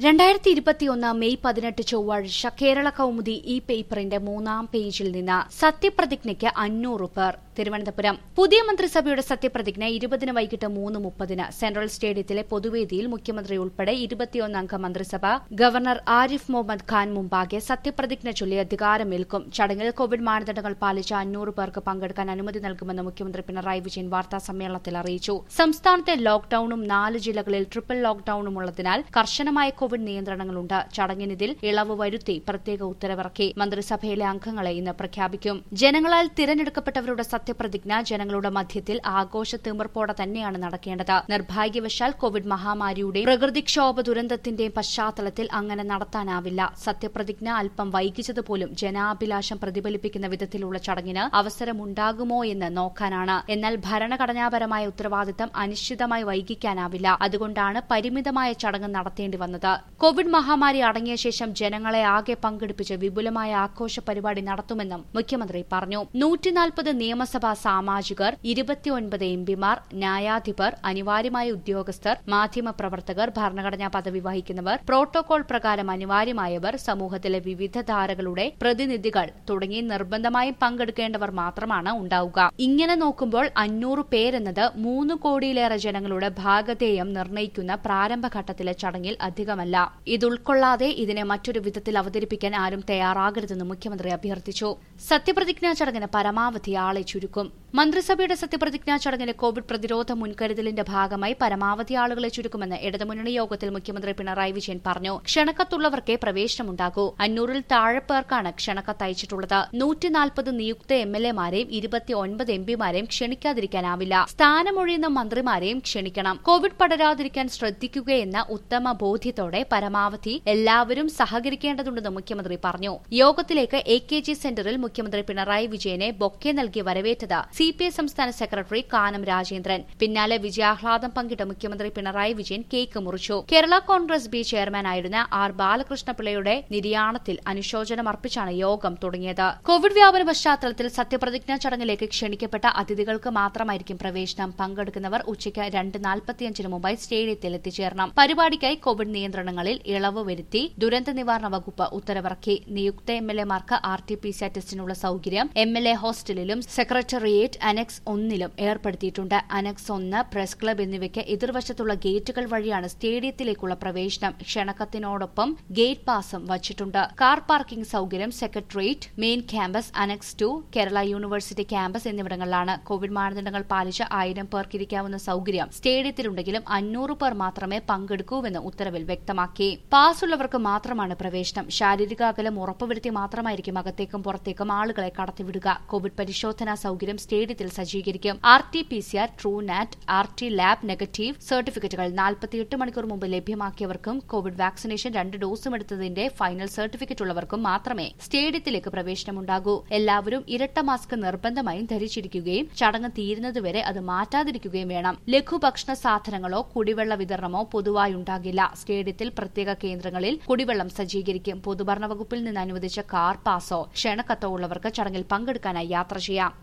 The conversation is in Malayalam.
രണ്ടായിരത്തി ഇരുപത്തിയൊന്ന് മെയ് പതിനെട്ട് ചൊവ്വാഴ്ച കേരള കൗമുദി ഈ പേപ്പറിന്റെ മൂന്നാം പേജിൽ നിന്ന് സത്യപ്രതിജ്ഞയ്ക്ക് അഞ്ഞൂറ് പേർ തിരുവനന്തപുരം പുതിയ മന്ത്രിസഭയുടെ സത്യപ്രതിജ്ഞ ഇരുപതിന് വൈകിട്ട് മൂന്ന് മുപ്പതിന് സെൻട്രൽ സ്റ്റേഡിയത്തിലെ പൊതുവേദിയിൽ മുഖ്യമന്ത്രി ഉൾപ്പെടെ ഇരുപത്തിയൊന്നംഗ മന്ത്രിസഭ ഗവർണർ ആരിഫ് മുഹമ്മദ് ഖാൻ മുമ്പാകെ സത്യപ്രതിജ്ഞ ചൊല്ലി അധികാരമേൽക്കും ചടങ്ങിൽ കോവിഡ് മാനദണ്ഡങ്ങൾ പാലിച്ച അഞ്ഞൂറ് പേർക്ക് പങ്കെടുക്കാൻ അനുമതി നൽകുമെന്ന് മുഖ്യമന്ത്രി പിണറായി വിജയൻ വാർത്താ സമ്മേളനത്തിൽ അറിയിച്ചു സംസ്ഥാനത്തെ ലോക്ഡൌണും നാല് ജില്ലകളിൽ ട്രിപ്പിൾ ലോക്ഡൌണും ഉള്ളതിനാൽ കർശനമായ കോവിഡ് നിയന്ത്രണങ്ങളുണ്ട് ചടങ്ങിനിതിൽ ഇളവ് വരുത്തി പ്രത്യേക ഉത്തരവിറക്കി മന്ത്രിസഭയിലെ അംഗങ്ങളെ ഇന്ന് പ്രഖ്യാപിക്കും ജനങ്ങളാൽ തിരഞ്ഞെടുക്കപ്പെട്ടവരുടെ സത്യപ്രതിജ്ഞ ജനങ്ങളുടെ മധ്യത്തിൽ ആഘോഷ തിമിർപ്പോടെ തന്നെയാണ് നടക്കേണ്ടത് നിർഭാഗ്യവശാൽ കോവിഡ് മഹാമാരിയുടെയും പ്രകൃതിക്ഷോഭ ദുരന്തത്തിന്റെയും പശ്ചാത്തലത്തിൽ അങ്ങനെ നടത്താനാവില്ല സത്യപ്രതിജ്ഞ അല്പം വൈകിച്ചതുപോലും ജനാഭിലാഷം പ്രതിഫലിപ്പിക്കുന്ന വിധത്തിലുള്ള ചടങ്ങിന് അവസരമുണ്ടാകുമോ എന്ന് നോക്കാനാണ് എന്നാൽ ഭരണഘടനാപരമായ ഉത്തരവാദിത്തം അനിശ്ചിതമായി വൈകിക്കാനാവില്ല അതുകൊണ്ടാണ് പരിമിതമായ ചടങ്ങ് നടത്തേണ്ടി വന്നത് കോവിഡ് മഹാമാരി അടങ്ങിയ ശേഷം ജനങ്ങളെ ആകെ പങ്കെടുപ്പിച്ച് വിപുലമായ ആഘോഷ പരിപാടി നടത്തുമെന്നും മുഖ്യമന്ത്രി പറഞ്ഞു നൂറ്റിനാൽപ്പത് നിയമസഭാ സാമാജികർ ഇരുപത്തിയൊൻപത് എംപിമാർ ന്യായാധിപർ അനിവാര്യമായ ഉദ്യോഗസ്ഥർ മാധ്യമപ്രവർത്തകർ ഭരണഘടനാ പദവി വഹിക്കുന്നവർ പ്രോട്ടോകോൾ പ്രകാരം അനിവാര്യമായവർ സമൂഹത്തിലെ വിവിധ ധാരകളുടെ പ്രതിനിധികൾ തുടങ്ങി നിർബന്ധമായും പങ്കെടുക്കേണ്ടവർ മാത്രമാണ് ഉണ്ടാവുക ഇങ്ങനെ നോക്കുമ്പോൾ അഞ്ഞൂറ് പേരെന്നത് മൂന്ന് കോടിയിലേറെ ജനങ്ങളുടെ ഭാഗധേയം നിർണ്ണയിക്കുന്ന പ്രാരംഭഘട്ടത്തിലെ ചടങ്ങിൽ അധികമല്ല ഇതുൾക്കൊള്ളാതെ ഇതിനെ മറ്റൊരു വിധത്തിൽ അവതരിപ്പിക്കാൻ ആരും തയ്യാറാകരുതെന്ന് മുഖ്യമന്ത്രി അഭ്യർത്ഥിച്ചു സത്യപ്രതിജ്ഞാ ചടങ്ങിന് പരമാവധി ആളെ ചുരുക്കും മന്ത്രിസഭയുടെ സത്യപ്രതിജ്ഞാ ചടങ്ങിന് കോവിഡ് പ്രതിരോധ മുൻകരുതലിന്റെ ഭാഗമായി പരമാവധി ആളുകളെ ചുരുക്കുമെന്ന് ഇടതുമുന്നണി യോഗത്തിൽ മുഖ്യമന്ത്രി പിണറായി വിജയൻ പറഞ്ഞു ക്ഷണക്കത്തുള്ളവർക്കേ പ്രവേശനമുണ്ടാകൂ അഞ്ഞൂറിൽ താഴെ പേർക്കാണ് ക്ഷണക്കത്ത് അയച്ചിട്ടുള്ളത് നൂറ്റിനാൽപ്പത് നിയുക്ത എം എൽ എമാരെയും ഇരുപത്തിയൊൻപത് എം പിമാരെയും ക്ഷണിക്കാതിരിക്കാനാവില്ല സ്ഥാനമൊഴിയുന്ന മന്ത്രിമാരെയും ക്ഷണിക്കണം കോവിഡ് പടരാതിരിക്കാൻ ശ്രദ്ധിക്കുകയെന്ന ഉത്തമ ബോധ്യത്തോടെ പരമാവധി എല്ലാവരും സഹകരിക്കേണ്ടതുണ്ടെന്ന് മുഖ്യമന്ത്രി പറഞ്ഞു യോഗത്തിലേക്ക് എ കെ ജി സെന്ററിൽ മുഖ്യമന്ത്രി പിണറായി വിജയനെ ബൊക്കെ നൽകി വരവേറ്റത് സി പി ഐ സംസ്ഥാന സെക്രട്ടറി കാനം രാജേന്ദ്രൻ പിന്നാലെ വിജയാഹ്ലാദം പങ്കിട്ട മുഖ്യമന്ത്രി പിണറായി വിജയൻ കേക്ക് മുറിച്ചു കേരള കോൺഗ്രസ് ബി ചെയർമാനായിരുന്ന ആർ ബാലകൃഷ്ണപിള്ളയുടെ നിര്യാണത്തിൽ അനുശോചനം അർപ്പിച്ചാണ് യോഗം തുടങ്ങിയത് കോവിഡ് വ്യാപന പശ്ചാത്തലത്തിൽ സത്യപ്രതിജ്ഞാ ചടങ്ങിലേക്ക് ക്ഷണിക്കപ്പെട്ട അതിഥികൾക്ക് മാത്രമായിരിക്കും പ്രവേശനം പങ്കെടുക്കുന്നവർ ഉച്ചയ്ക്ക് രണ്ട് നാൽപ്പത്തിയഞ്ചിന് മുമ്പായി സ്റ്റേഡിയത്തിൽ എത്തിച്ചേരണം പരിപാടിക്കായി കോവിഡ് നിയന്ത്രണങ്ങളിൽ ഇളവ് വരുത്തി ദുരന്ത നിവാരണ വകുപ്പ് ഉത്തരവിറക്കി നിയുക്ത എം എൽ എമാർക്ക് ആർ ടി പി സി ടെസ്റ്റിനുള്ള സൌകര്യം എം എൽ എ ഹോസ്റ്റലിലും സെക്രട്ടേറിയറ്റ് അനക്സ് ഒന്നിലും ഏർപ്പെടുത്തിയിട്ടുണ്ട് അനക്സ് ഒന്ന് പ്രസ് ക്ലബ് എന്നിവയ്ക്ക് എതിർവശത്തുള്ള ഗേറ്റുകൾ വഴിയാണ് സ്റ്റേഡിയത്തിലേക്കുള്ള പ്രവേശനം ക്ഷണക്കത്തിനോടൊപ്പം ഗേറ്റ് പാസും വച്ചിട്ടുണ്ട് കാർ പാർക്കിംഗ് സൌകര്യം secretariat main campus annexe two Kerala university campus എന്നിവിടങ്ങളിലാണ് കോവിഡ് മാനദണ്ഡങ്ങൾ പാലിച്ച് ആയിരം പേർക്ക് ഇരിക്കാവുന്ന സൌകര്യം സ്റ്റേഡിയത്തിലുണ്ടെങ്കിലും അഞ്ഞൂറ് പേർ മാത്രമേ പങ്കെടുക്കൂവെന്ന് ഉത്തരവിൽ വ്യക്തമാക്കി പാസ് ഉള്ളവർക്ക് മാത്രമാണ് പ്രവേശനം ശാരീരിക അകലം ഉറപ്പുവരുത്തി മാത്രമായിരിക്കും അകത്തേക്കും പുറത്തേക്കും ആളുകളെ കടത്തിവിടുക കോവിഡ് പരിശോധനാ സൌകര്യം സ്റ്റേഡിയത്തിൽ സജ്ജീകരിക്കും R T P C R Truenat R T lab negative സർട്ടിഫിക്കറ്റുകൾ നാൽപ്പത്തിയെട്ട് മണിക്കൂർ മുമ്പ് ലഭ്യമാക്കിയവർക്കും കോവിഡ് വാക്സിനേഷൻ രണ്ട് ഡോസും എടുത്തതിന്റെ ഫൈനൽ സർട്ടിഫിക്കറ്റ് ഉള്ളവർക്കും മാത്രമേ സ്റ്റേഡിയത്തിലേക്ക് പ്രവേശനമുണ്ടാകൂ എല്ലാവരും ഇരട്ട മാസ്ക് നിർബന്ധമായും ധരിച്ചിരിക്കുകയും ചടങ്ങ് തീരുന്നതുവരെ അത് മാറ്റാതിരിക്കുകയും വേണം ലഘുഭക്ഷണ സാധനങ്ങളോ കുടിവെള്ള വിതരണമോ പൊതുവായി ഉണ്ടാകില്ല സ്റ്റേഡിയത്തിൽ പ്രത്യേക കേന്ദ്രങ്ങളിൽ കുടിവെള്ളം സജ്ജീകരിക്കും പൊതുഭരണ വകുപ്പിൽ നിന്ന് അനുവദിച്ച കാർ പാസോ ക്ഷണക്കത്തോ ഉള്ളവർക്ക് ചടങ്ങിൽ പങ്കെടുക്കാനായി യാത്ര ചെയ്യാം